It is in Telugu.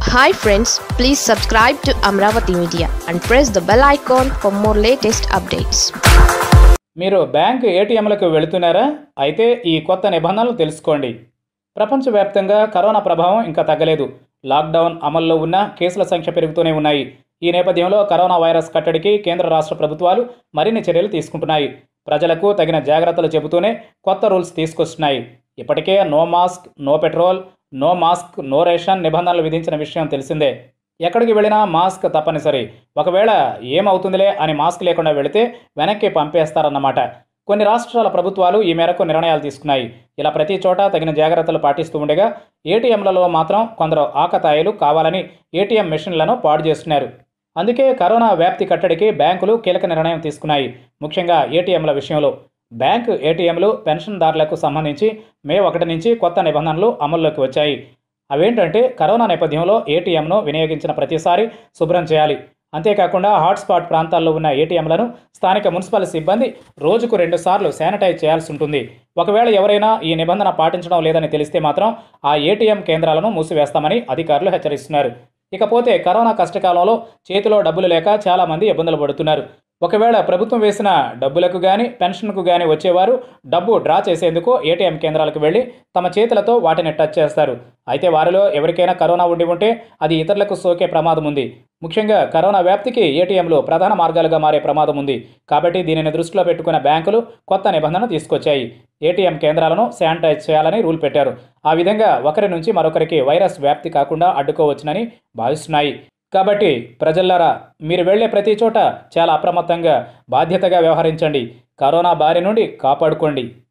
hi friends please subscribe to Amaravati media and press the bell icon for more latest updates మీరు బ్యాంక్ ఏటీఎంలకు వెళుతున్నారా అయితే ఈ కొత్త నిబంధనలు తెలుసుకోండి ప్రపంచవ్యాప్తంగా కరోనా ప్రభావం ఇంకా తగ్గలేదు లాక్డౌన్ అమల్లో ఉన్న కేసుల సంఖ్య పెరుగుతూనే ఉన్నాయి ఈ నేపథ్యంలో కరోనా వైరస్ కట్టడికి కేంద్ర రాష్ట్ర ప్రభుత్వాలు మరిన్ని చర్యలు తీసుకుంటున్నాయి ప్రజలకు తగిన జాగ్రత్తలు చెబుతూనే కొత్త రూల్స్ తీసుకొస్తున్నాయి ఇప్పటికే no mask no petrol no mask no ration నిబంధనలు విధించిన విషయం తెలిసిందే ఎక్కడికి వెళ్ళినా మాస్క్ తప్పనిసరి ఒకవేళ ఏమవుతుందిలే అని మాస్క్ లేకుండా వెళితే వెనక్కి పంపేస్తారన్నమాట కొన్ని రాష్ట్రాల ప్రభుత్వాలు ఈ మేరకు నిర్ణయాలు తీసుకున్నాయి ఇలా ప్రతి చోట తగిన జాగ్రత్తలు పాటిస్తూ ఉండగా ఏటీఎంలలో మాత్రం కొందరు ఆకతాయిలు కావాలని ఏటీఎం మెషిన్లను పాడు చేస్తున్నారు అందుకే కరోనా వ్యాప్తి కట్టడికి బ్యాంకులు కీలక నిర్ణయం తీసుకున్నాయి ముఖ్యంగా ఏటీఎంల విషయంలో బ్యాంక్ ఏటీఎంలు పెన్షన్దారులకు సంబంధించి మే ఒకటి నుంచి కొత్త నిబంధనలు అమల్లోకి వచ్చాయి అవేంటంటే కరోనా నేపథ్యంలో ఏటీఎంను వినియోగించిన ప్రతిసారి శుభ్రం చేయాలి అంతేకాకుండా హాట్స్పాట్ ప్రాంతాల్లో ఉన్న ఏటీఎంలను స్థానిక మున్సిపల్ సిబ్బంది రోజుకు రెండు సార్లు శానిటైజ్ చేయాల్సి ఉంటుంది ఒకవేళ ఎవరైనా ఈ నిబంధన పాటించడం లేదని తెలిస్తే మాత్రం ఆ ఏటీఎం కేంద్రాలను మూసివేస్తామని అధికారులు హెచ్చరిస్తున్నారు ఇకపోతే కరోనా కష్టకాలంలో చేతిలో డబ్బులు లేక చాలామంది ఇబ్బందులు పడుతున్నారు ఒకవేళ ప్రభుత్వం వేసిన డబ్బులకు కానీ పెన్షన్కు కానీ వచ్చేవారు డబ్బు డ్రా చేసేందుకు ఏటీఎం కేంద్రాలకు వెళ్ళి తమ చేతులతో వాటిని టచ్ చేస్తారు అయితే వారిలో ఎవరికైనా కరోనా ఉండి ఉంటే అది ఇతరులకు సోకే ప్రమాదం ఉంది ముఖ్యంగా కరోనా వ్యాప్తికి ఏటీఎంలు ప్రధాన మార్గాలుగా మారే ప్రమాదం ఉంది కాబట్టి దీనిని దృష్టిలో పెట్టుకున్న బ్యాంకులు కొత్త నిబంధన తీసుకొచ్చాయి ఏటీఎం కేంద్రాలను శానిటైజ్ చేయాలని రూల్ పెట్టారు ఆ విధంగా ఒకరి నుంచి మరొకరికి వైరస్ వ్యాప్తి కాకుండా అడ్డుకోవచ్చునని భావిస్తున్నాయి కాబట్టి ప్రజల్లారా మీరు వెళ్ళే ప్రతి చోట చాలా అప్రమత్తంగా బాధ్యతగా వ్యవహరించండి కరోనా బారి నుండి కాపాడుకోండి